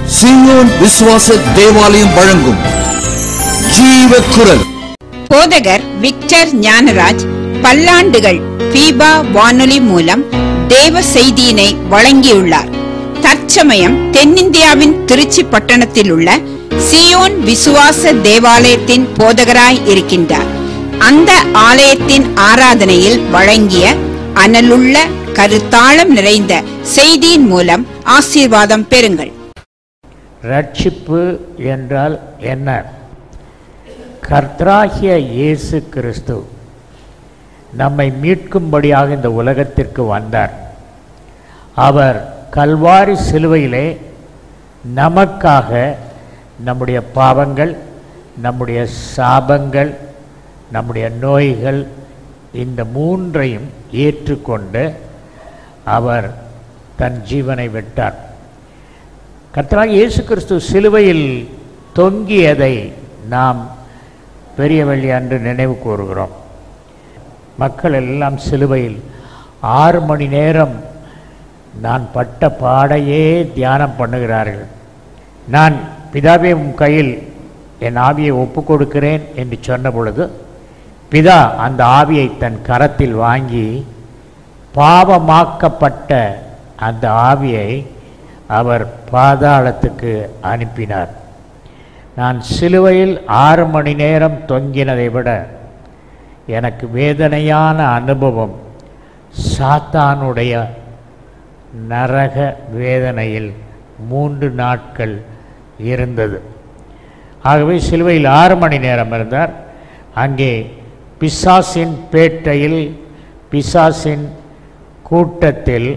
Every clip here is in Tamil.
சீயோன் விசுவாச தேவாலயம் வழங்கும் ஜீவ குரல் போதகர் விக்டர் ஞானராஜ் பல்லாண்டுகள் பீபா வானொலி மூலம் தேவ செய்தியினை வழங்கியுள்ளார் தற்சமயம் தென்னிந்தியாவின் திருச்சி பட்டணத்தில் உள்ள சியோன் விசுவாச தேவாலயத்தின் போதகராய் இருக்கின்றார் அந்த ஆலயத்தின் ஆராதனையில் வழங்கிய அனலுள்ள கருத்தாளம் நிறைந்த செய்தியின் மூலம் ஆசீர்வாதம் பெறுங்கள் ரட்சிப்பு என்றால் என்ன கர்த்தராகிய இயேசு கிறிஸ்து நம்மை மீட்கும்படியாக இந்த உலகத்திற்கு வந்தார் அவர் கல்வாரி சிலுவையிலே நமக்காக நம்முடைய பாவங்கள் நம்முடைய சாபங்கள் நம்முடைய நோய்கள் இந்த மூன்றையும் ஏற்றுக்கொண்டு அவர் தன் ஜீவனை விட்டார் கர்த்தராக இயேசு கிறிஸ்து சிலுவையில் தொங்கியதை நாம் பெரிய வெள்ளி அன்று நினைவு கூறுகிறோம் மக்கள் எல்லாம் சிலுவையில் ஆறு மணி நேரம் நான் பட்ட பாடையே தியானம் பண்ணுகிறார்கள் நான் பிதாவே உம் கையில் என் ஆவியை ஒப்புக் கொடுக்கிறேன் என்று சொன்ன பொழுது பிதா அந்த ஆவியை தன் கரத்தில் வாங்கி பாவமாக்கப்பட்ட அந்த ஆவியை அவர் பாதாளத்துக்கு அனுப்பினார் நான் சிலுவையில் ஆறு மணி நேரம் தொங்கினதை விட எனக்கு வேதனையான அனுபவம் சாத்தானுடைய நரக வேதனையில் மூன்று நாட்கள் இருந்தது ஆகவே சிலுவையில் ஆறு மணி நேரம் இருந்தார் அங்கே பிசாசின் பேட்டையில் பிசாசின் கூட்டத்தில்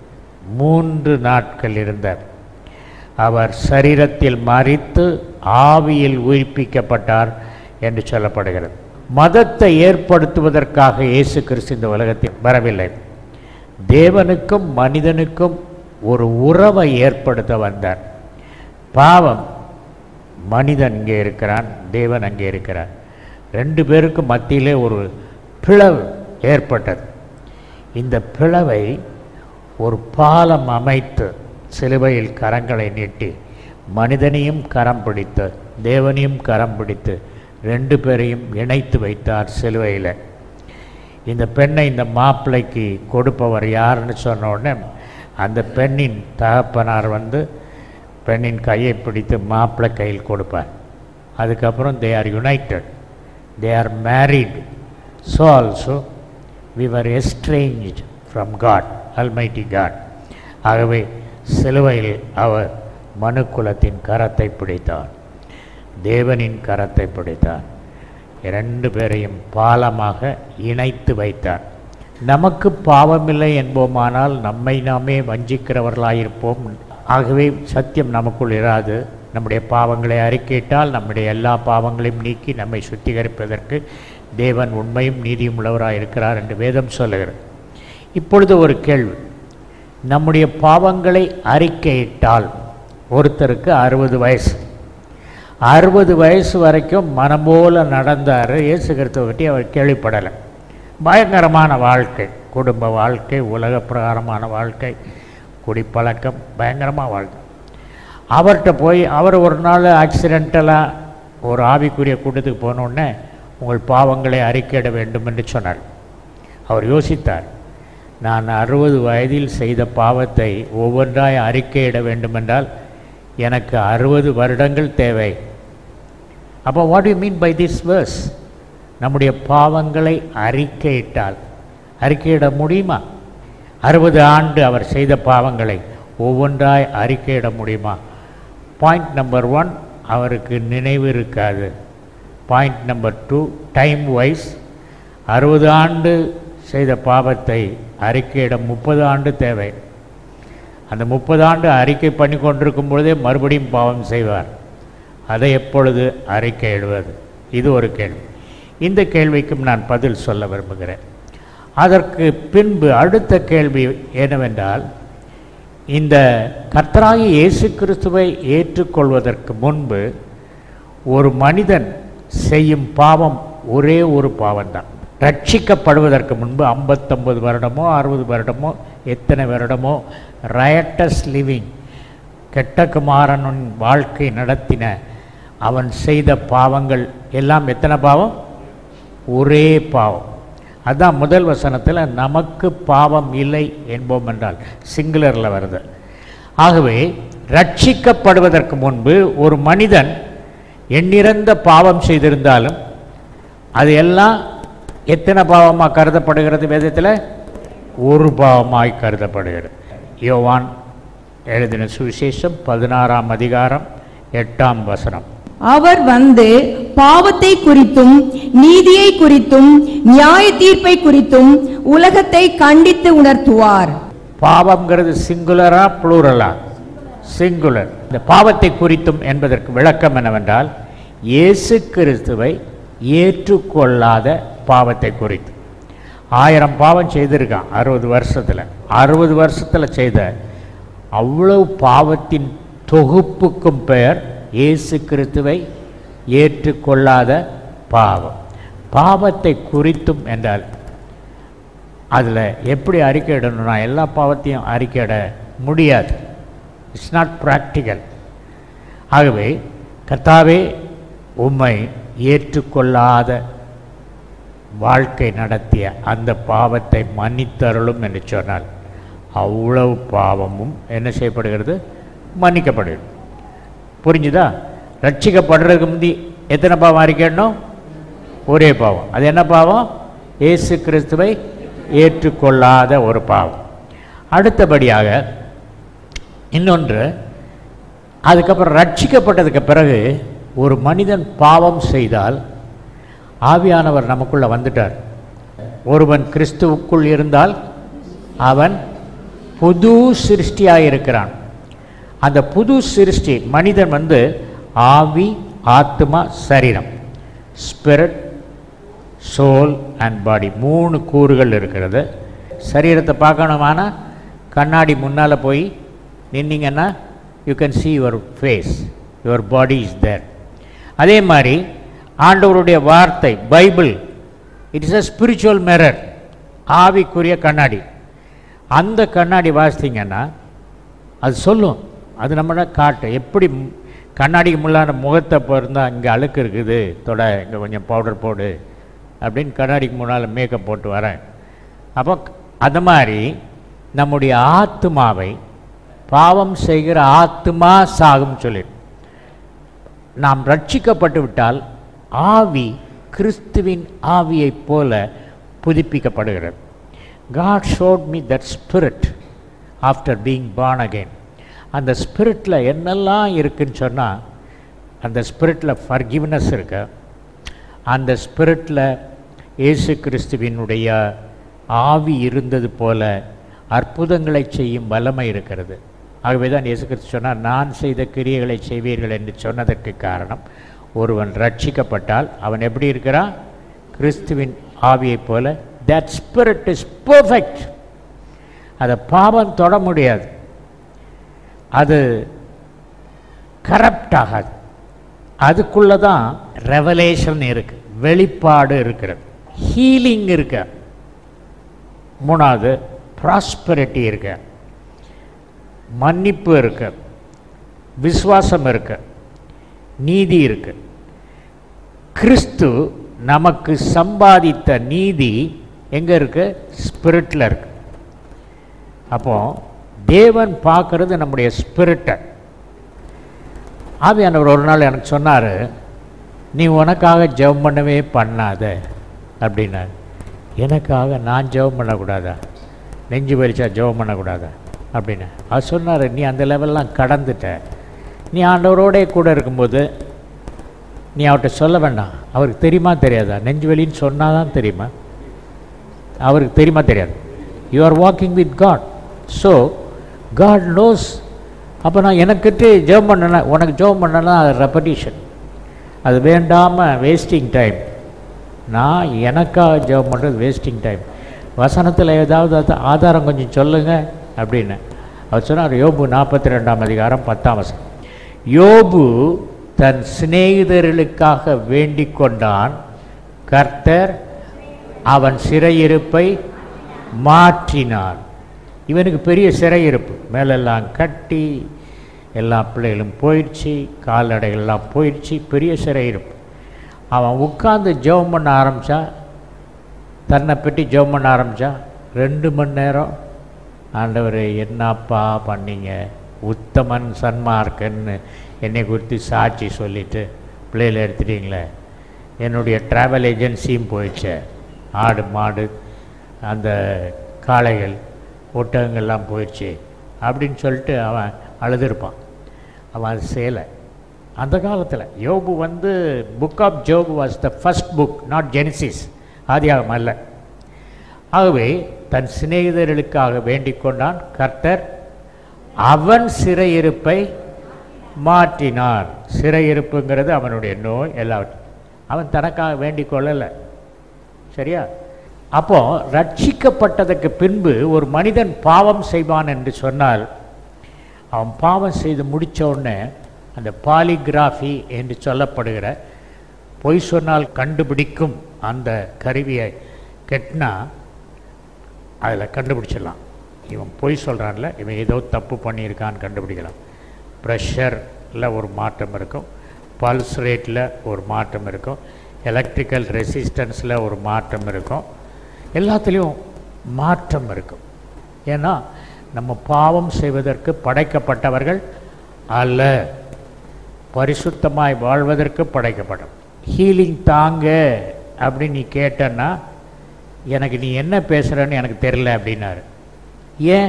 மூன்று நாட்கள் இருந்தார் அவர் சரீரத்தில் மறித்து ஆவியில் உயிர்ப்பிக்கப்பட்டார் என்று சொல்லப்படுகிறது மதத்தை ஏற்படுத்துவதற்காக இயேசு கிறிஸ்து இந்த உலகத்தில் வரவில்லை தேவனுக்கும் மனிதனுக்கும் ஒரு உறவை ஏற்படுத்த வந்தார் பாவம் மனிதன் இங்கே இருக்கிறான் தேவன் அங்கே இருக்கிறான் ரெண்டு பேருக்கும் மத்தியிலே ஒரு பிளவு ஏற்பட்டது இந்த பிளவை ஒரு பாலம் அமைத்து சிலுவையில் கரங்களை நீட்டி மனிதனையும் கரம் பிடித்து தேவனையும் கரம் பிடித்து ரெண்டு பேரையும் இணைத்து வைத்தார் சிலுவையில் இந்த பெண்ணை இந்த மாப்பிள்ளைக்கு கொடுப்பவர் யாருன்னு சொன்ன உடனே அந்த பெண்ணின் தகப்பனார் வந்து பெண்ணின் கையை பிடித்து மாப்பிள்ளை கையில் கொடுப்பார் அதுக்கப்புறம் they are united they are married so also we were estranged from God almighty God ஆகவே சிலுவையில் அவர் மனுக்குலத்தின் கரத்தை பிடித்தார் தேவனின் கரத்தை பிடித்தார் இரண்டு பேரையும் பாலமாக இணைத்து வைத்தார் நமக்கு பாவமில்லை என்போமானால் நம்மை நாமே வஞ்சிக்கிறவர்களாயிருப்போம் ஆகவே சத்தியம் நமக்குள் இராது நம்முடைய பாவங்களை அறிக்கையிட்டால் நம்முடைய எல்லா பாவங்களையும் நீக்கி நம்மை சுத்திகரிப்பதற்கு தேவன் உண்மையும் நீதியும் உள்ளவராக இருக்கிறார் என்று வேதம் சொல்லுகிறது இப்பொழுது ஒரு கேள்வி நம்முடைய பாவங்களை அறிக்கையிட்டால் ஒருத்தருக்கு அறுபது வயசு அறுபது வயசு வரைக்கும் மனம் போல நடந்தார் இயேசு கிறிஸ்துவை பற்றி அவர் கேள்விப்படலை பயங்கரமான வாழ்க்கை குடும்ப வாழ்க்கை உலக பிரகாரமான வாழ்க்கை குடிப்பழக்கம் பயங்கரமாக வாழ்க்கை அவர்கிட்ட போய் அவர் ஒரு நாள் ஆக்சிடென்டலாக ஒரு ஆவிக்குரிய கூட்டத்துக்கு போனோடனே உங்கள் பாவங்களை அறிக்கையிட வேண்டும் என்று சொன்னார் அவர் யோசித்தார் நான் அறுபது வயதில் செய்த பாவத்தை ஒவ்வொன்றாய் அறிக்கையிட வேண்டுமென்றால் எனக்கு அறுபது வருடங்கள் தேவை அப்போ what you mean by this verse நம்முடைய பாவங்களை அறிக்கையிட்டால் அறிக்கையிட முடியுமா அறுபது ஆண்டு அவர் செய்த பாவங்களை ஒவ்வொன்றாய் அறிக்கையிட முடியுமா பாயிண்ட் நம்பர் ஒன் அவருக்கு நினைவு இருக்காது point number two time wise அறுபது ஆண்டு செய்த பாவத்தை அறிக்கையிட முப்பது ஆண்டு தேவை அந்த முப்பது ஆண்டு அறிக்கை பண்ணி கொண்டிருக்கும் பொழுதே மறுபடியும் பாவம் செய்வார் அதை எப்பொழுது அறிக்கையிடுவது இது ஒரு கேள்வி இந்த கேள்விக்கும் நான் பதில் சொல்ல விரும்புகிறேன் அதற்கு பின்பு அடுத்த கேள்வி என்னவென்றால் இந்த கர்த்தராகி இயேசு கிறிஸ்துவை ஏற்றுக்கொள்வதற்கு முன்பு ஒரு மனிதன் செய்யும் பாவம் ஒரே ஒரு பாவம்தான் ரட்சிக்கப்படுவதற்கு முன்பு ஐம்பத்தொம்பது வருடமோ அறுபது வருடமோ எத்தனை வருடமோ ரயட்டஸ் லிவிங் கெட்ட குமாரனின் வாழ்க்கை நடத்தின அவன் செய்த பாவங்கள் எல்லாம் எத்தனை பாவம் ஒரே பாவம் அதான் முதல் வசனத்தில் நமக்கு பாவம் இல்லை என்போம் என்றால் சிங்குலரில் வருது ஆகவே ரட்சிக்கப்படுவதற்கு முன்பு ஒரு மனிதன் எண்ணிறந்த பாவம் செய்திருந்தாலும் அது எல்லாம் எத்தனை பாவமாக கருதப்படுகிறது வேதத்தில் ஒரு பாவமாய் கருதப்படுகிறது யோவான் எழுதின சுவிசேஷம் பதினாறாம் அதிகாரம் எட்டாம் வசனம் அவர் வந்து பாவத்தை குறித்தும் நீதியை குறித்தும் நியாய தீர்ப்பை குறித்தும் உலகத்தை கண்டித்து உணர்த்துவார் பாவம்ங்கிறது சிங்குலரா ப்ளூரலா சிங்குலர் இந்த பாவத்தை குறித்தும் என்பதற்கு விளக்கம் என்னவென்றால் இயேசு கிறிஸ்துவை ஏற்றுக்கொள்ளாத பாவத்தை குறித்து ஆயிரம் பாவம் செய்திருக்கான் அறுபது வருஷத்தில் அறுபது வருஷத்தில் செய்த அவ்வளவு பாவத்தின் தொகுப்புக்கும் பெயர் இயேசு கிறிஸ்துவை ஏற்றுக்கொள்ளாத பாவம் பாவத்தை குறித்தும் என்றால் அதில் எப்படி அறிக்கையிடணும்னா எல்லா பாவத்தையும் அறிக்கையிட முடியாது இட்ஸ் நாட் ப்ராக்டிக்கல் ஆகவே கர்த்தாவே உம்மை ஏற்றுக்கொள்ளாத வாழ்க்கை நடத்திய அந்த பாவத்தை மன்னித்தருளும் என்று சொன்னால் அவ்வளவு பாவமும் என்ன செய்யப்படுகிறது மன்னிக்கப்படுகிறது புரிஞ்சுதா ரட்சிக்கப்படுறதுக்கு முந்தி எத்தனை பாவம் அறிக்கணும் ஒரே பாவம் அது என்ன பாவம் இயேசு கிறிஸ்துவை ஏற்றுக்கொள்ளாத ஒரு பாவம் அடுத்தபடியாக இன்னொன்று அதுக்கப்புறம் ரட்சிக்கப்பட்டதுக்கு பிறகு ஒரு மனிதன் பாவம் செய்தால் ஆவியானவர் நமக்குள்ள வந்துட்டார் ஒருவன் கிறிஸ்துவுக்குள் இருந்தால் அவன் புது சிருஷ்டியாக இருக்கிறான் அந்த புது சிருஷ்டி மனிதன் வந்து ஆவி ஆத்மா சரீரம் ஸ்பிரிட் சோல் அண்ட் பாடி மூணு கூறுகள் இருக்கிறது சரீரத்தை பார்க்கணுமானா கண்ணாடி முன்னால் போய் நின்னீங்கன்னா you can see your face your body is there அதே மாதிரி ஆண்டவருடைய வார்த்தை Bible it is a spiritual mirror ஆவிக்குரிய கண்ணாடி அந்த கண்ணாடி வாசித்தீங்கன்னா அது சொல்லும் அது நம்மள காட்டு எப்படி ம்- கண்ணாடிக்கு முள்ளான முகத்தை பிறந்தால் இங்கே அழுக்கு இருக்குது தொட இங்கே கொஞ்சம் பவுடர் போடு அப்படின்னு கண்ணாடிக்கு முன்னால் மேக்கப் போட்டு வரேன் அப்போ அது மாதிரி நம்முடைய ஆத்மாவை பாவம் செய்கிற ஆத்மா சாகும் சொல்லி நாம் ரட்சிக்கப்பட்டு விட்டால் ஆவி கிறிஸ்துவின் ஆவியைப் போல புதுப்பிக்கப்படுகிறது God showed me that spirit after being born again அந்த ஸ்பிரிட்டில் என்னெல்லாம் இருக்குன்னு சொன்னால் அந்த ஸ்பிரிட்டில் ஃபர்கிவ்னஸ் இருக்கு அந்த ஸ்பிரிட்டில் இயேசு கிறிஸ்துவினுடைய ஆவி இருந்தது போல அற்புதங்களை செய்யும் வல்லமை இருக்கிறது ஆகவே தான் இயேசு கிறிஸ்து சொன்னார் நான் செய்த கிரியைகளை செய்வீர்கள் என்று சொன்னதற்கு காரணம் ஒருவன் ரட்சிக்கப்பட்டால் அவன் எப்படி இருக்கிறான் கிறிஸ்துவின் ஆவியைப் போல தட் ஸ்பிரிட் இஸ் பர்ஃபெக்ட் அதை பாவம் தொட முடியாது அது கரப்ட் ஆகாது அதுக்குள்ளே தான் ரெவலேஷன் இருக்கு வெளிப்பாடு இருக்கிறது ஹீலிங் இருக்கு மூணாவது ப்ராஸ்பரிட்டி இருக்கு மன்னிப்பு இருக்கு விசுவாசம் இருக்கு நீதி இருக்கு கிறிஸ்து நமக்கு சம்பாதித்த நீதி எங்கே இருக்கு ஸ்பிரிட்டில் இருக்கு அப்போ தேவன் பார்க்கறது நம்முடைய ஸ்பிரிட்டை ஆவியானவர் ஒரு நாள் எனக்கு சொன்னார் நீ உனக்காக ஜெபம் பண்ணவே பண்ணாத அப்படின்னாரு எனக்காக நான் ஜெபம் பண்ணக்கூடாதா நெஞ்சு வலிச்சா ஜெபம் பண்ணக்கூடாதா அப்படின்னு அவர் சொன்னார் நீ அந்த லெவல்லாம் கடந்துட்ட நீ ஆண்டவரோடே கூட இருக்கும்போது நீ அவர்கிட்ட சொல்ல வேண்டாம் அவருக்கு தெரியுமா தெரியாதா நெஞ்சு வலின்னு சொன்னால் தான் தெரியுமா அவருக்கு தெரியுமா தெரியாது you are walking with God so God knows அப்போ நான் எனக்கிட்டு ஜெபம் பண்ணல உனக்கு ஜெபம் பண்ணலாம் அது ரெப்படிஷன் அது வேண்டாமல் வேஸ்டிங் டைம் நான் எனக்காக ஜெபம் பண்ணுறது வேஸ்டிங் டைம் வசனத்தில் ஏதாவது அது ஆதாரம் கொஞ்சம் சொல்லுங்கள் அப்படின்னு அவர் சொன்னார் யோபு நாற்பத்தி ரெண்டாம் அதிகாரம் பத்தாம் வசனம் யோபு தன் சிநேகிதர்களுக்காக வேண்டிக் கொண்டான் கர்த்தர் அவன் சிறையிருப்பை மாற்றினார் இவனுக்கு பெரிய சிறையிருப்பு மேலெல்லாம் கட்டி எல்லா பிள்ளைகளும் போயிடுச்சு கால்நடைகள்லாம் போயிடுச்சு பெரிய சிறையிருப்பு அவன் உட்கார்ந்து ஜெபம் பண்ண ஆரம்பித்தா தன்னை பற்றி ஜெபம் பண்ண ஆரம்பித்தா ரெண்டு மணி நேரம் ஆண்டவர் என்னப்பா பண்ணீங்க உத்தமன் சன்மார்க்கன்னு என்னை குறித்து சாட்சி சொல்லிட்டு பிள்ளைகளை எடுத்துட்டீங்களே என்னுடைய ட்ராவல் ஏஜென்சியும் போயிடுச்சே ஆடு மாடு அந்த காளைகள் ஒட்டகங்கள்லாம் போயிடுச்சு அப்படின்னு சொல்லிட்டு அவன் அழுதுருப்பான் அவன் அது செய்யலை அந்த காலத்தில் யோபு வந்து book of Job was the first book not Genesis ஆதியாகம் அல்ல ஆகவே தன் சிநேகிதர்களுக்காக வேண்டிக் கொண்டான் கர்த்தர் அவன் சிறையிருப்பை மாற்றினார் சிறையிருப்புங்கிறது அவனுடைய நோய் எல்லாவற்றையும் அவன் தனக்காக வேண்டிக் கொள்ளலை சரியா அப்போ ரட்சிக்கப்பட்டதற்கு பின்பு ஒரு மனிதன் பாவம் செய்வான் என்று சொன்னால் அவன் பாவம் செய்து முடிச்ச உடனே அந்த பாலிகிராஃபி என்று சொல்லப்படுகிற பொய் சொன்னால் கண்டுபிடிக்கும் அந்த கருவியை கெட்டினா அதில் கண்டுபிடிச்சிடலாம் இவன் பொய் சொல்கிறான்ல இவன் ஏதோ தப்பு பண்ணியிருக்கான்னு கண்டுபிடிக்கலாம் ப்ரெஷரில் ஒரு மாற்றம் இருக்கும் பல்ஸ் ரேட்டில் ஒரு மாற்றம் இருக்கும் எலக்ட்ரிக்கல் ரெசிஸ்டன்ஸில் ஒரு மாற்றம் இருக்கும் எல்லாத்துலேயும் மாற்றம் இருக்கும் ஏன்னா நம்ம பாவம் செய்வதற்கு படைக்கப்பட்டவர்கள் அல்ல பரிசுத்தமாய் வாழ்வதற்கு படைக்கப்பட்டோம் ஹீலிங் தாங்க அப்படின்னு நீ கேட்டன்னா எனக்கு நீ என்ன பேசுகிறன்னு எனக்கு தெரில அப்படின்னாரு ஏன்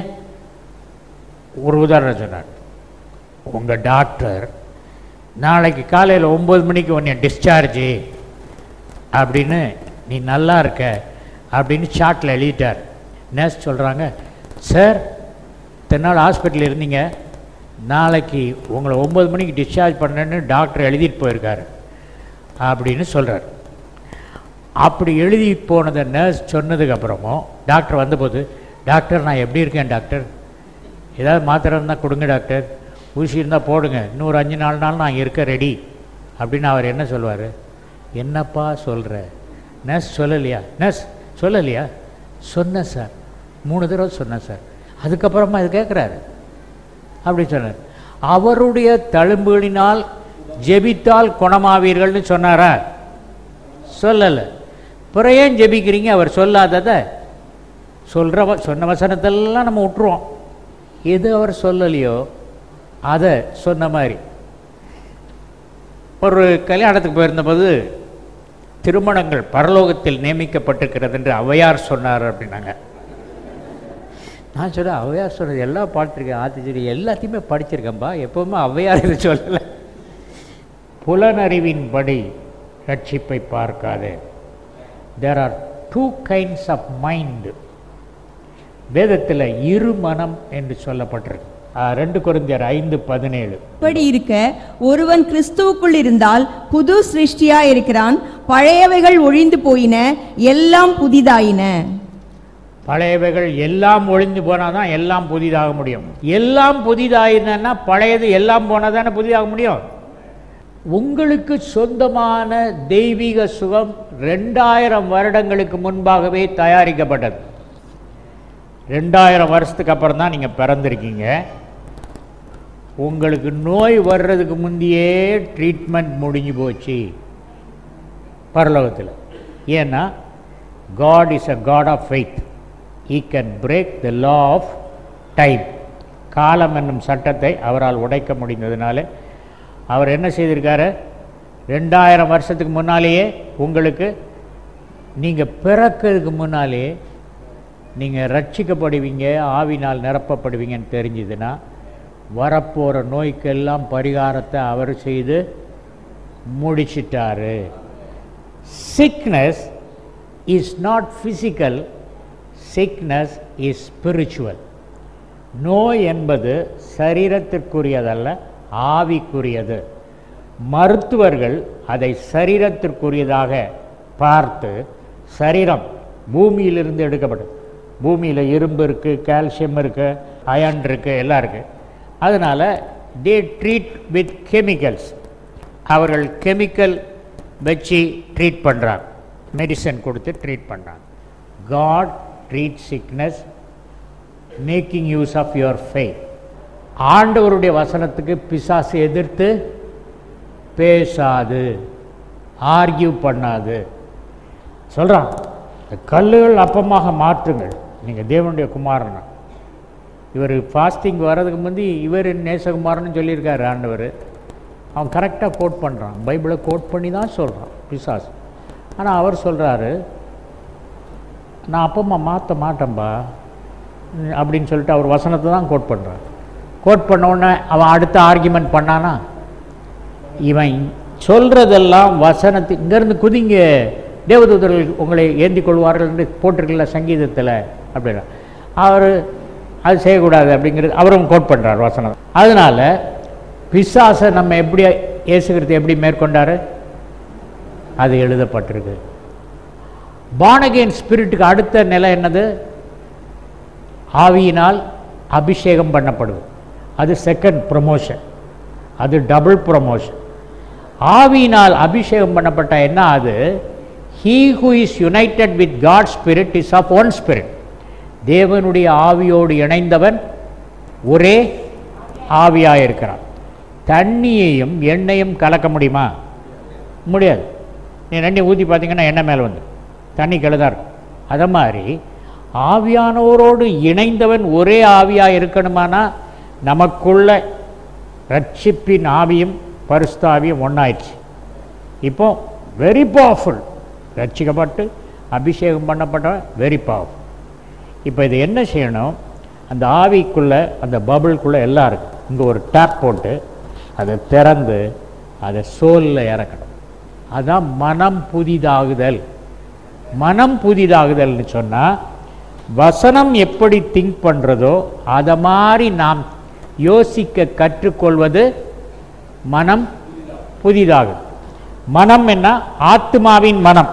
ஒரு உதாரணம் சொன்னார் உங்கள் டாக்டர் நாளைக்கு காலையில் ஒம்பது மணிக்கு உன்னை டிஸ்சார்ஜு அப்படின்னு நீ நல்லா இருக்க அப்படின்னு சார்ட்டில் எழுதிட்டார் நர்ஸ் சொல்கிறாங்க சார் தென்னாள் ஹாஸ்பிட்டலில் இருந்தீங்க நாளைக்கு உங்களை ஒம்பது மணிக்கு டிஸ்சார்ஜ் பண்ணேன்னு டாக்டர் எழுதிட்டு போயிருக்காரு அப்படின்னு சொல்கிறார் அப்படி எழுதி போனதை நர்ஸ் சொன்னதுக்கப்புறமும் டாக்டர் வந்தபோது டாக்டர் நான் எப்படி இருக்கேன் டாக்டர் ஏதாவது மாத்திரை இருந்தால் கொடுங்க டாக்டர் ஊசி இருந்தால் போடுங்க இன்னொரு அஞ்சு நாலு நாள் நான் இருக்க ரெடி அப்படின்னு அவர் என்ன சொல்லுவார் என்னப்பா சொல்கிற நர்ஸ் சொல்லலையா நர்ஸ் சொல்லலையா சொன்னேன் சார் மூணு தடவை சொன்னேன் சார் அதுக்கப்புறமா இது கேட்குறாரு அப்படி சொன்னார் அவருடைய தழும்புகளினால் ஜெபித்தால் குணமாவீர்கள்னு சொன்னாரா சொல்லலை பிறகு ஏன் ஜெபிக்கிறீங்க அவர் சொல்லாததை சொல்கிற வ- சொன்ன வசனத்தெல்லாம் நம்ம விட்டுருவோம் எது அவர் சொல்லலையோ அதை சொன்ன மாதிரி ஒரு கல்யாணத்துக்கு போயிருந்தபோது திருமணங்கள் பரலோகத்தில் நியமிக்கப்பட்டிருக்கிறது என்று ஔவையார் சொன்னார் அப்படின்னாங்க நான் சொல்கிறேன் ஔவையார் சொன்னது எல்லாம் பார்த்துருக்கேன் ஆத்திச்சேரி எல்லாத்தையுமே படிச்சிருக்கேன்பா எப்போவுமே ஔவையார் இது சொல்லலை புலனறிவின்படி ரட்சிப்பை பார்க்காதே there are two kinds of mind வேதத்தில் இரு மனம் என்று சொல்லப்பட்டிருக்கு ஆ, ரெண்டு குருந்தியர் ஐந்து பதினேழு இப்படி இருக்க ஒருவன் கிறிஸ்துவுக்குள் இருந்தால் புது சிருஷ்டியா இருக்கிறான் பழையவைகள் ஒழிந்து போயின எல்லாம் புதிதாயின பழையவைகள் எல்லாம் ஒழிந்து போனால் தான் எல்லாம் புதிதாக முடியும் எல்லாம் புதிதாயிருந்தா பழையது எல்லாம் போனால் தானே புதிதாக முடியும் உங்களுக்கு சொந்தமான தெய்வீக சுகம் ரெண்டாயிரம் வருடங்களுக்கு முன்பாகவே தயாரிக்கப்பட்டது ரெண்டாயிரம் வருஷத்துக்கு அப்புறம் தான் நீங்கள் பிறந்திருக்கீங்க உங்களுக்கு நோய் வர்றதுக்கு முந்தையே ட்ரீட்மெண்ட் முடிஞ்சு போச்சு பரலோகத்தில் ஏன்னா God is a God of faith he can break the law of time காலம் என்னும் சட்டத்தை அவரால் உடைக்க முடிந்ததுனால அவர் என்ன செய்திருக்காரு ரெண்டாயிரம் வருஷத்துக்கு முன்னாலேயே உங்களுக்கு நீங்கள் பிறக்கிறதுக்கு முன்னாலே நீங்கள் ரட்சிக்கப்படுவீங்க ஆவினால் நிரப்பப்படுவீங்கன்னு தெரிஞ்சுதுன்னா வரப்போகிற நோய்க்கெல்லாம் பரிகாரத்தை அவர் செய்து முடிச்சிட்டாரு sickness is not physical sickness is spiritual நோய் என்பது சரீரத்திற்குரியதல்ல ஆவிக்குரியது மருத்துவர்கள் அதை சரீரத்திற்குரியதாக பார்த்து சரீரம் பூமியிலிருந்து எடுக்கப்பட்டது பூமியில் இரும்பு இருக்குது கால்சியம் இருக்குது அயன் இருக்குது எல்லாம் இருக்குது அதனால் தே ட்ரீட் வித் கெமிக்கல்ஸ் அவர்கள் கெமிக்கல் வச்சு ட்ரீட் பண்ணுறாங்க மெடிசன் கொடுத்து ட்ரீட் பண்ணுறாங்க God treat sickness making use of your faith ஆண்டவருடைய வசனத்துக்கு பிசாசு எதிர்த்து பேசாது ஆர்கியூ பண்ணாது சொல்கிறான் இந்த கல்லுகள் அப்பமாக மாற்றுங்கள் நீங்கள் தேவனுடைய குமாரனா இவர் ஃபாஸ்டிங் வர்றதுக்கு முந்தி இவர் நேசகுமாரன்னு சொல்லியிருக்காரு ஆண்டவர் அவன் கரெக்டாக கோட் பண்ணுறான் பைபிளை கோட் பண்ணி தான் சொல்கிறான் பிசாஸ் ஆனால் அவர் சொல்கிறாரு நான் அப்பமா மாற்ற மாட்டேன்பா ம், அப்படின்னு சொல்லிட்டு அவர் வசனத்தை தான் கோட் பண்ணுறான் கோட் பண்ண உடனே அவன் அடுத்த ஆர்கியூமெண்ட் பண்ணானா இவன் சொல்கிறதெல்லாம் வசனத்து இங்கேருந்து குதிங்க தேவதூதர்கள் உங்களை ஏந்தி கொள்வார்கள் என்று போட்டிருக்கல சங்கீதத்தில் அப்படின்னா அவர் அது செய்யக்கூடாது அப்படிங்கிறது அவரும் கோட் பண்ணுறார் வசனம் அதனால் பிசாசை நம்ம எப்படி இயேசுகிறது எப்படி மேற்கொண்டாரு அது எழுதப்பட்டிருக்கு பானகேன் ஸ்பிரிட்டுக்கு அடுத்த நிலை என்னது ஆவியினால் அபிஷேகம் பண்ணப்படுது அது செகண்ட் ப்ரொமோஷன் அது டபுள் ப்ரொமோஷன் ஆவியினால் அபிஷேகம் பண்ணப்பட்ட என்ன அது he who is united with God spirit is of one spirit தேவனுடைய ஆவியோடு இணைந்தவன் ஒரே ஆவியாக இருக்கிறான் தண்ணியையும் எண்ணெயும் கலக்க முடியுமா முடியாது நீ ரெண்டையும் ஊற்றி பார்த்தீங்கன்னா எண்ணெய் மேலே வந்து தண்ணி கீழே இருக்கும் அதை மாதிரி ஆவியானவரோடு இணைந்தவன் ஒரே ஆவியாக இருக்கணுமானா நமக்குள்ள ரட்சிப்பின் ஆவியும் பரிசுத்தாவியும் ஒன்றாயிடுச்சு இப்போ வெரி பவர்ஃபுல் ரட்சிக்கப்பட்டு அபிஷேகம் பண்ணப்பட்டவன் வெரி பவர்ஃபுல் இப்போ இது என்ன செய்யணும் அந்த ஆவிக்குள்ளே அந்த பபுளுக்குள்ளே எல்லாம் இருக்கு இங்கே ஒரு டேப் போட்டு அதை திறந்து அதை சோலில் இறக்கணும் அதான் மனம் புதிதாகுதல் மனம் புதிதாகுதல்னு சொன்னால் வசனம் எப்படி திங்க் பண்ணுறதோ அதை மாதிரி நாம் யோசிக்க கற்றுக்கொள்வது மனம் புதிதாகுது மனம் என்ன ஆத்மாவின் மனம்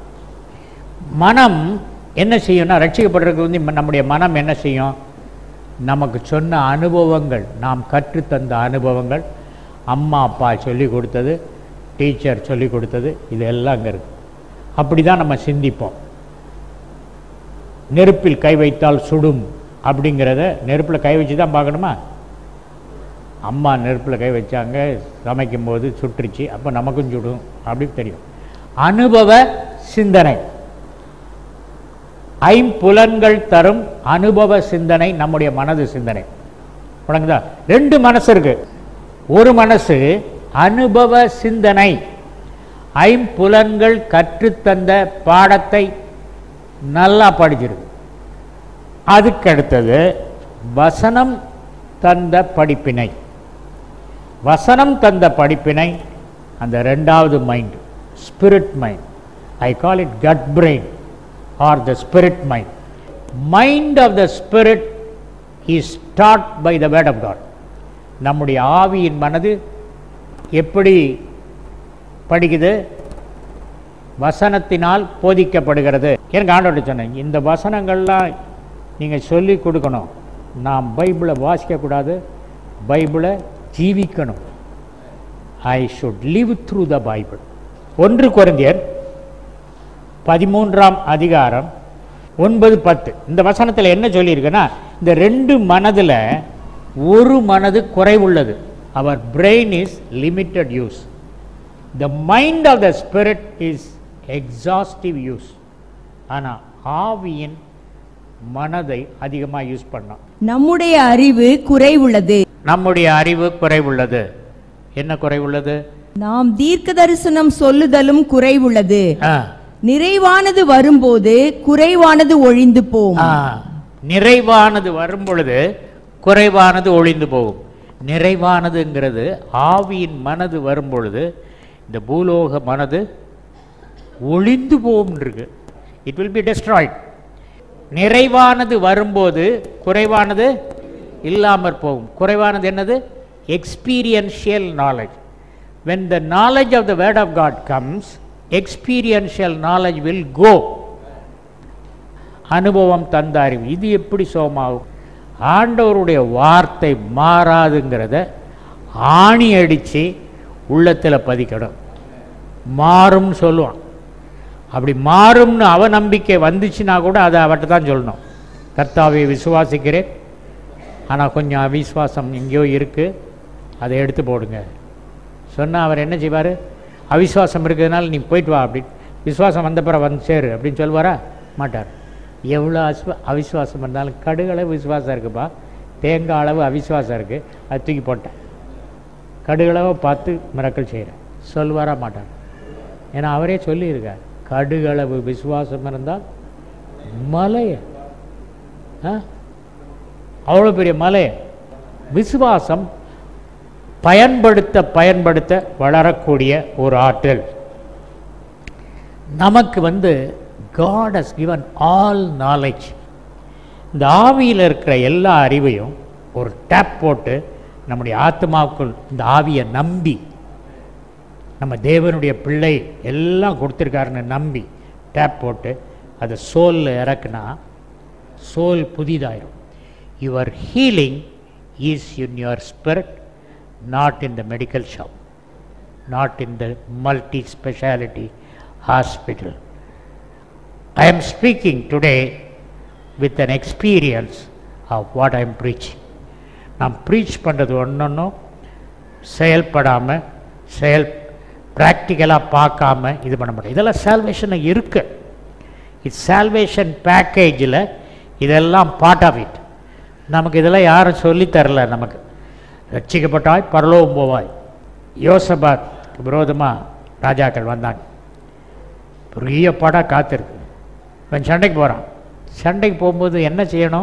மனம் என்ன செய்யும்னா ரட்சிக்கப்படுறதுக்கு வந்து ம- நம்முடைய மனம் என்ன செய்யும் நமக்கு சொன்ன அனுபவங்கள் நாம் கற்றுத்தந்த அனுபவங்கள் அம்மா அப்பா சொல்லி கொடுத்தது டீச்சர் சொல்லி கொடுத்தது இதெல்லாம் அங்கே இருக்கு அப்படி தான் நம்ம சிந்திப்போம் நெருப்பில் கை வைத்தால் சுடும் அப்படிங்கிறத நெருப்பில் கை வச்சு தான் பார்க்கணுமா அம்மா நெருப்பில் கை வச்சாங்க சமைக்கும்போது சுட்டுருச்சு அப்போ நமக்கும் சுடும் அப்படின்னு தெரியும் அனுபவ சிந்தனை ஐம்புலன்கள் தரும் அனுபவ சிந்தனை நம்முடைய மனது சிந்தனை உனக்குதா ரெண்டு மனசு இருக்கு ஒரு மனசு அனுபவ சிந்தனை ஐம்புலன்கள் கற்றுத்தந்த பாடத்தை நல்லா படிச்சிருக்கு அதுக்கு அடுத்தது வசனம் தந்த படிப்பினை வசனம் தந்த படிப்பினை அந்த ரெண்டாவது mind spirit mind I call it cut brain are the spirit mind mind of the spirit is taught by the word of God நம்முடைய ஆவியின் மனது எப்படி படிக்குது வசனத்தினால் போதிக்கப்படுகிறது எனக்கு ஆண்டோட சொன்னேன் இந்த வசனங்கள்லாம் நீங்கள் சொல்லி கொடுக்கணும் நாம் பைபிளை வாசிக்கக்கூடாது பைபிளை ஜீவிக்கணும் I should live through the Bible ஒன்று கொரிந்தியர் பதிமூன்றாம் அதிகாரம் ஒன்பது பத்து இந்த வசனத்தில் என்ன சொல்லியிருக்குன்னா இந்த ரெண்டு மனதில் ஒரு மனது குறைவுள்ளது அவர் brain is limited use the mind of the spirit is exhaustive use ஆனால் ஆவியின் மனதை அதிகமாக யூஸ் பண்ணோம் நம்முடைய அறிவு குறைவுள்ளது நம்முடைய அறிவு குறைவுள்ளது என்ன குறைவுள்ளது நாம் தீர்க்க தரிசனம் சொல்லுதலும் குறைவுள்ளது ஆ, நிறைவானது வரும்போது குறைவானது ஒழிந்து போம் ஆ, நிறைவானது வரும் பொழுது குறைவானது ஒழிந்து போகும் நிறைவானதுங்கிறது ஆவியின் மனது வரும் பொழுது இந்த பூலோக மனது ஒளிந்து போகும் இருக்கு இட் வில் பி destroyed நிறைவானது வரும்போது குறைவானது இல்லாமற் போகும் குறைவானது என்னது experiential knowledge when the knowledge of the word of god comes experiential knowledge will go அனுபவம் தந்த அறிவு இது எப்படி சோமாகும் ஆண்டவருடைய வார்த்தை மாறாதுங்கிறத ஆணி அடித்து உள்ளத்தில் பதிக்கணும் மாறும்னு சொல்லுவான் அப்படி மாறும்னு அவநம்பிக்கை வந்துச்சுன்னா கூட அதை அவட்ட தான் சொல்லணும் கர்த்தாவை விசுவாசிக்கிறேன் ஆனால் கொஞ்சம் அவிஸ்வாசம் எங்கேயோ இருக்குது அதை எடுத்து போடுங்க சொன்னால் அவர் என்ன செய்வார் அவிஸ்வாசம் இருக்கிறதுனால நீ போயிட்டு வா அப்படி விசுவாசம் வந்த பிறகு வந்து சேரு அப்படின்னு சொல்லுவாரா மாட்டார் எவ்வளோ அஸ்வ அவிஸ்வாசம் இருந்தாலும் கடுகளவு விசுவாசம் இருக்குப்பா தேங்காய் அளவு அவிஸ்வாசம் இருக்குது அது தூக்கி போட்டேன் கடுகளவை பார்த்து மிரக்கல் செய்கிறேன் சொல்வாரா மாட்டார் ஏன்னா அவரே சொல்லியிருக்கார் கடுகளவு விசுவாசம் இருந்தால் மலையை ஆ அவ்வளோ பெரிய மலை விசுவாசம் பயன்படுத்த பயன்படுத்த வளரக்கூடிய ஒரு ஆற்றல் நமக்கு வந்து God has given all knowledge இந்த ஆவியில் இருக்கிற எல்லா அறிவையும் ஒரு டேப் போட்டு நம்முடைய ஆத்மாவுக்குள் இந்த ஆவியை நம்பி நம்ம தேவனுடைய பிள்ளை எல்லாம் கொடுத்துருக்காருன்னு நம்பி டேப் போட்டு அதை சோலில் இறக்குனா சோல் புதிதாயிரும் your healing is in your spirit not in the medical shop not in the multi speciality hospital I am speaking today with an experience of what I am preaching. நான் ப்ரீச் பண்ணுறது ஒன்றொன்றும் செயல்படாமல் செயல் ப்ராக்டிக்கலாக பார்க்காம இது பண்ண மாட்டேன் இதெல்லாம் சால்வேஷன் இருக்கு இட்ஸ் சால்வேஷன் பேக்கேஜில் இதெல்லாம் பார்ட் ஆஃப் இட் நமக்கு இதெல்லாம் யாரும் சொல்லித் தரல நமக்கு ரட்சிக்கப்பட்டாய் பரலோகம் போவாய் யோசபாத் விரோதமாக ராஜாக்கள் வந்தாங்க பெரிய படம் காத்திருக்கு இவன் சண்டைக்கு போகிறான் சண்டைக்கு போகும்போது என்ன செய்யணும்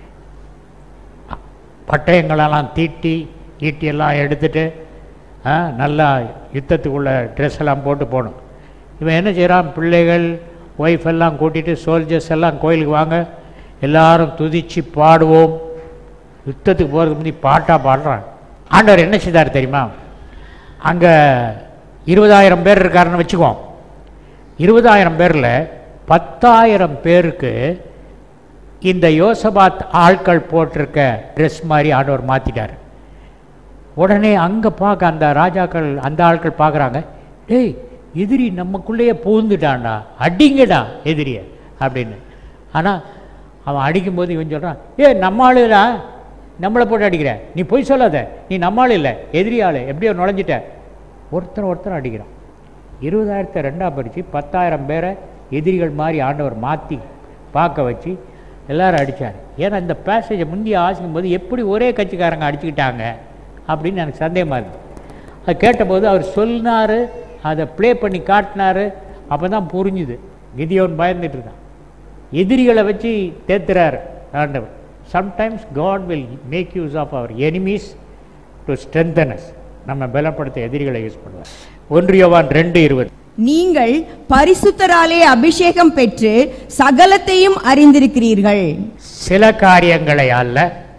பட்டயங்களெல்லாம் தீட்டி ஈட்டியெல்லாம் எடுத்துட்டு ஆ, நல்லா யுத்தத்துக்குள்ள ட்ரெஸ் எல்லாம் போட்டு போகணும் இவன் என்ன செய்கிறான் பிள்ளைகள் ஒய்ஃப் எல்லாம் கூட்டிகிட்டு சோல்ஜர்ஸ் எல்லாம் கோயிலுக்கு வாங்க எல்லாரும் துதிச்சு பாடுவோம் யுத்தத்துக்கு போகிறதுக்கு முந்தி பாட்டாக பாடுறான் ஆண்டவர் என்ன செய்தார் தெரியுமா அங்கே இருபதாயிரம் பேர் இருக்காருன்னு வச்சுக்குவோம் இருபதாயிரம் பேரில் பத்தாயிரம் பேருக்கு இந்த யோசபாத் ஆட்கள் போட்டிருக்க ட்ரெஸ் மாதிரி ஆண்டவர் மாற்றிட்டார் உடனே அங்கே பார்க்க அந்த ராஜாக்கள் அந்த ஆட்கள் பார்க்குறாங்க டேய் எதிரி நமக்குள்ளேயே புகுந்துட்டான்டா அடிங்கடா எதிரிய அப்படின்னு ஆனால் அவன் அடிக்கும்போது இவன் சொல்கிறான் ஏ நம்ம ஆளுடா நம்மளை போட்டு அடிக்கிற நீ பொய் சொல்லாத நீ நம்ம ஆள் இல்லை எதிரி ஆள் எப்படியோ நுழைஞ்சிட்ட ஒருத்தர் ஒருத்தர் அடிக்கிறான் இருபதாயிரத்தை ரெண்டாக பிரித்து பத்தாயிரம் பேரை எதிரிகள் மாதிரி ஆண்டவர் மாற்றி பார்க்க வச்சு எல்லாரும் அடித்தார் ஏன்னா இந்த பேசேஜை முந்தைய ஆசிக்கும் போது எப்படி ஒரே கட்சிக்காரங்க அடிச்சுக்கிட்டாங்க அப்படின்னு எனக்கு சந்தேகமாக இருக்கு அது கேட்டபோது அவர் சொன்னார் அதை ப்ளே பண்ணி காட்டினாரு அப்போ தான் புரிஞ்சுது கிதியோன் பயந்துட்டு இருக்கான் எதிரிகளை வச்சு தேத்துறாரு ஆண்டவர் sometimes God will make use of our enemies to strengthen us நம்ம பலப்படுத்த எதிரிகளை யூஸ் பண்ணுவார் ஒன்றியவான் ரெண்டு இருபது நீங்கள் பரிசுத்தராலே அபிஷேகம் பெற்று சகலத்தையும் அறிந்திருக்கிறீர்கள் சில காரியங்களை அல்ல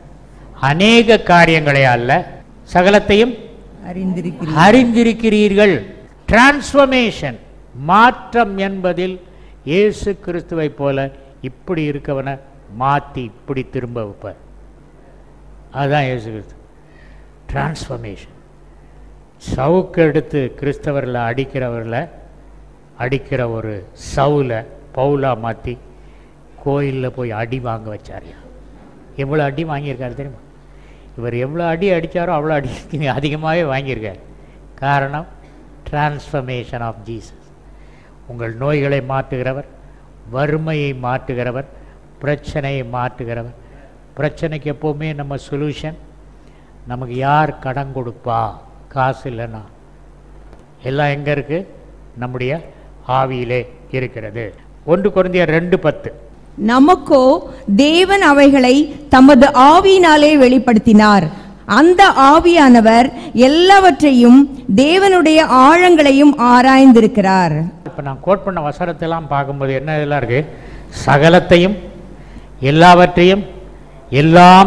அநேக காரியங்களை அல்ல சகலத்தையும் அறிந்திருக்கிறீர்கள் அறிந்திருக்கிறீர்கள் டிரான்ஸ்ஃபர்மேஷன் மாற்றம் என்பதில் இயேசு கிறிஸ்துவை போல இப்படி இருக்கவனை மாற்றி இப்படி திரும்ப வைப்பார் அதுதான் இயேசு கிறிஸ்து டிரான்ஸ்ஃபர்மேஷன் சவுக்கு எடுத்து கிறிஸ்தவர்களை அடிக்கிறவர்களை அடிக்கிற ஒரு சவுல பவுலா மாற்றி கோயிலில் போய் அடி வாங்க வச்சாரியா எவ்வளோ அடி வாங்கியிருக்காரு தெரியுமா இவர் எவ்வளோ அடி அடித்தாரோ அவ்வளோ அடி அதிகமாகவே வாங்கியிருக்கார் காரணம் டிரான்ஸ்ஃபர்மேஷன் ஆஃப் ஜீசஸ் உங்கள் நோய்களை மாற்றுகிறவர் வறுமையை மாற்றுகிறவர் பிரச்சனையை மாற்றுகிறவர் பிரச்சனைக்கு எப்போவுமே நம்ம சொல்யூஷன் நமக்கு யார் கடன் கொடுப்பா காசு இல்லைன்னா எல்லாம் எங்கே இருக்குது நம்முடைய ஆவியிலே இருக்கிறது ஒன்று குறைந்தியர் ரெண்டு பத்து நமக்கோ தேவன் அவைகளை தமது ஆவியினாலே வெளிப்படுத்தினார் அந்த ஆவியானவர் எல்லாவற்றையும் தேவனுடைய ஆழங்களையும் ஆராய்ந்திருக்கிறார் இப்போ நான் கோட் பண்ண வசனத்தெல்லாம் பார்க்கும்போது என்ன இதெல்லாம் இருக்கு சகலத்தையும் எல்லாவற்றையும் எல்லாம்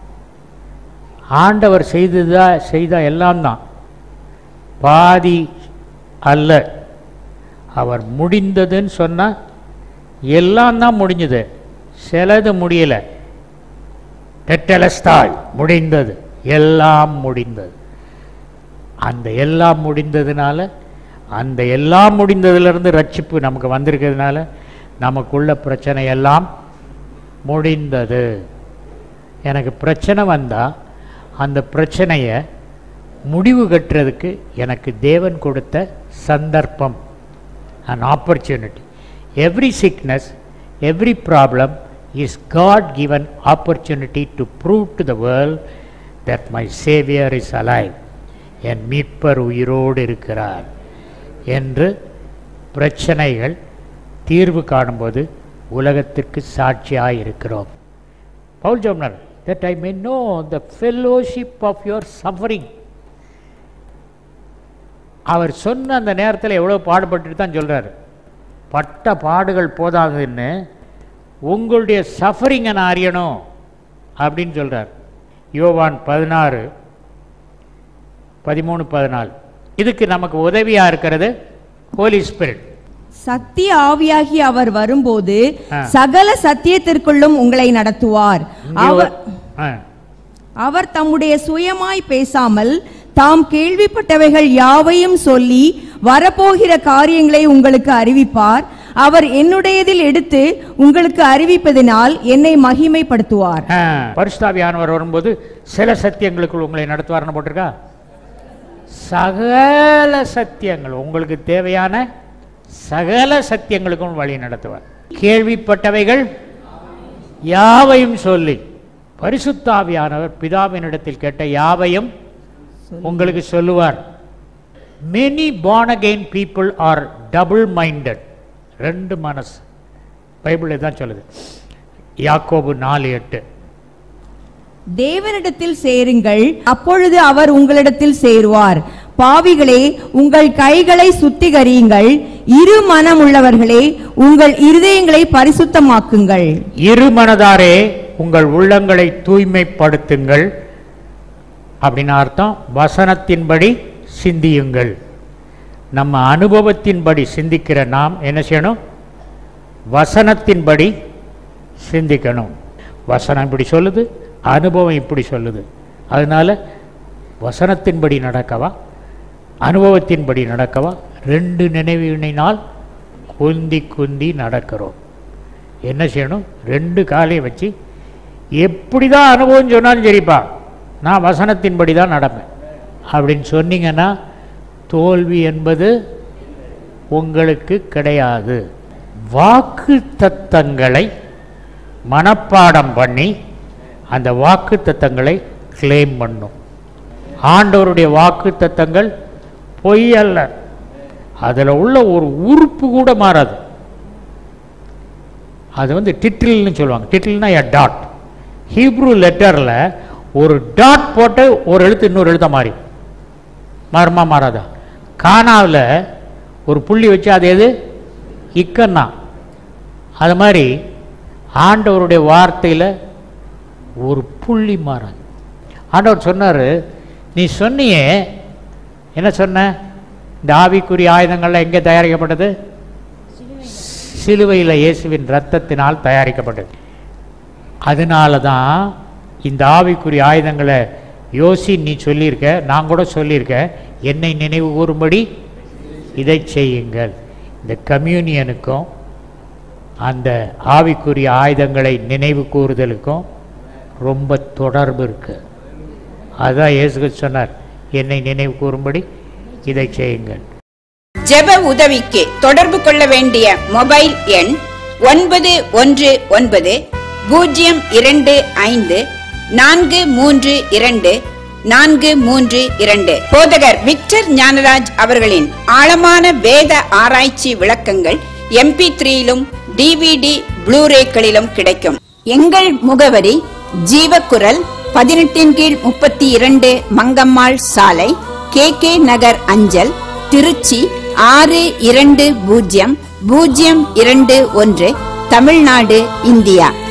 ஆண்டவர் செய்ததா செய்த எல்லாம் தான் பாதி அல்ல அவர் முடிந்ததுன்னு சொன்னால் எல்லாம் தான் முடிஞ்சது சிலது முடியலை டெட்டலஸ்தாய் முடிந்தது எல்லாம் முடிந்தது அந்த எல்லாம் முடிந்ததுனால அந்த எல்லாம் முடிந்ததிலிருந்து ரட்சிப்பு நமக்கு வந்திருக்கிறதுனால நமக்குள்ள பிரச்சனை எல்லாம் முடிந்தது எனக்கு பிரச்சனை வந்தால் அந்த பிரச்சனையை முடிவு கட்டுறதுக்கு எனக்கு தேவன் கொடுத்த சந்தர்ப்பம் an opportunity every sickness every problem is god given opportunity to prove to the world that my savior is alive என் மீட்பர் உயிரோடு இருக்கிறார் என்று பிரச்சனைகள் தீர்வு காணும்போது உலகத்திற்கு சாட்சியாக இருக்கிறோம் Pavul ஜோம்னர் that I may know the fellowship of your suffering அவர் சொன்ன அந்த நேரத்தில் எவ்வளோ பாடுபட்டு தான் சொல்கிறார் பட்ட பாடுகள் போதாதுன்னு உங்களுடைய சஃபரிங்கை நான் அறியணும் அப்படின்னு சொல்கிறார் யோவான் பதினாறு பதிமூணு பதினாலு இதுக்கு நமக்கு உதவியாக இருக்கிறது ஹோலி ஸ்பிரிட் சத்திய ஆவியாகி அவர் வரும்போது ஆ. சகல சத்தியத்திற்குள்ளும் உங்களை நடத்துவார் அவர் அவர் தம்முடைய சுயமாய் பேசாமல் தாம் கேள்விப்பட்டவைகள் யாவையும் சொல்லி வரப்போகிற காரியங்களை உங்களுக்கு அறிவிப்பார் அவர் என்னுடையதில் எடுத்து உங்களுக்கு அறிவிப்பதினால் என்னை மகிமைப்படுத்துவார் பரிசுத்தாவியானவர் வரும்போது சில சத்தியங்களுக்குள் உங்களை நடத்துவார்னு போட்டிருக்கா சகல சத்தியங்கள் உங்களுக்கு தேவையான சகல சத்தியங்களுக்கும் வழி நடத்துவார் கேள்விப்பட்டவைகள் யாவையும் சொல்லி பரிசுத்தாவியானவர் பிதாவினிடத்தில் கேட்ட யாவையும் உங்களுக்கு சொல்லுவார் many born again people are double minded ரெண்டு மனசு பைபிள் தான் சொல்லுது யாக்கோபு நாலு எட்டு தேவனிடத்தில் சேருங்கள் அப்பொழுது அவர் உங்களிடத்தில் சேருவார் பாவிகளே உங்கள் கைகளை சுத்திகரியுங்கள் இரு மனமுள்ளவர்களே உங்கள் இருதயங்களை பரிசுத்தமாக்குங்கள் இருமனதாரே உங்கள் உள்ளங்களை தூய்மைப்படுத்துங்கள் அப்படின்னு அர்த்தம் வசனத்தின்படி சிந்தியுங்கள் நம்ம அனுபவத்தின்படி சிந்திக்கிற நாம் என்ன செய்யணும் வசனத்தின்படி சிந்திக்கணும் வசனம் இப்படி சொல்லுது அனுபவம் இப்படி சொல்லுது அதனால வசனத்தின்படி நடக்கவா அனுபவத்தின்படி நடக்கவா ரெண்டு நினைவினால் குந்தி குந்தி நடக்கிறோம் என்ன செய்யணும் ரெண்டு காலையும் வச்சு எப்படி தான் அனுபவம் சொன்னாலும் சரிப்பா நான் வசனத்தின்படி தான் நடப்பேன் அப்படின்னு சொன்னீங்கன்னா தோல்வி என்பது உங்களுக்கு கிடையாது வாக்கு தத்தங்களை மனப்பாடம் பண்ணி அந்த வாக்கு தத்தங்களை கிளைம் பண்ணும் ஆண்டவருடைய வாக்கு தத்தங்கள் பொய் அல்ல அதில் உள்ள ஒரு உறுப்பு கூட மாறாது அது வந்து டிட்டில்னு சொல்லுவாங்க டிட்டில்னா எ டாட் ஹீப்ரூ லெட்டரில் ஒரு டாட் போட்டு ஒரு எழுத்து இன்னொரு எழுத்த மாறி மாறுமா மாறாதா கானாவில் ஒரு புள்ளி வச்சு அது எது இக்கன்னா அது மாதிரி ஆண்டவருடைய வார்த்தையில் ஒரு புள்ளி மாறாது ஆண்டவர் சொன்னார் நீ சொன்னியே என்ன சொன்ன இந்த ஆவிக்குரிய ஆயுதங்கள்லாம் எங்கே தயாரிக்கப்பட்டது சிலுவையில் இயேசுவின் ரத்தத்தினால் தயாரிக்கப்பட்டது அதனால தான் இந்த ஆவிக்குரிய ஆயுதங்களை யோசி நீ சொல்லியிருக்க நான் கூட சொல்லியிருக்கேன் என்னை நினைவு கூறும்படி இதை செய்யுங்கள் இந்த கம்யூனியனுக்கும் அந்த ஆவிக்குரிய ஆயுதங்களை நினைவு கூறுதலுக்கும் ரொம்ப தொடர்பு இருக்கு அதான் இயேசு சொன்னார் என்னை நினைவு கூறும்படி இதை செய்யுங்கள் ஜெப உதவிக்கு தொடர்பு கொள்ள வேண்டிய மொபைல் எண் ஒன்பது ஒன்று ஒன்பது பூஜ்ஜியம் இரண்டு ஐந்து நான்கு மூன்று இரண்டு நான்கு மூன்று இரண்டு போதகர் விக்டர் ஞானராஜ் அவர்களின் ஆழமான வேத ஆராய்ச்சி விளக்கங்கள் எம்பி த்ரீயிலும் டிவிடி ப்ளூரேக்களிலும் கிடைக்கும் எங்கள் முகவரி ஜீவக்குரல் பதினெட்டின் கீழ் முப்பத்தி இரண்டு மங்கம்மாள் சாலை கே கே நகர் அஞ்சல் திருச்சி ஆறு இரண்டு பூஜ்ஜியம் பூஜ்ஜியம் இரண்டு ஒன்று தமிழ்நாடு இந்தியா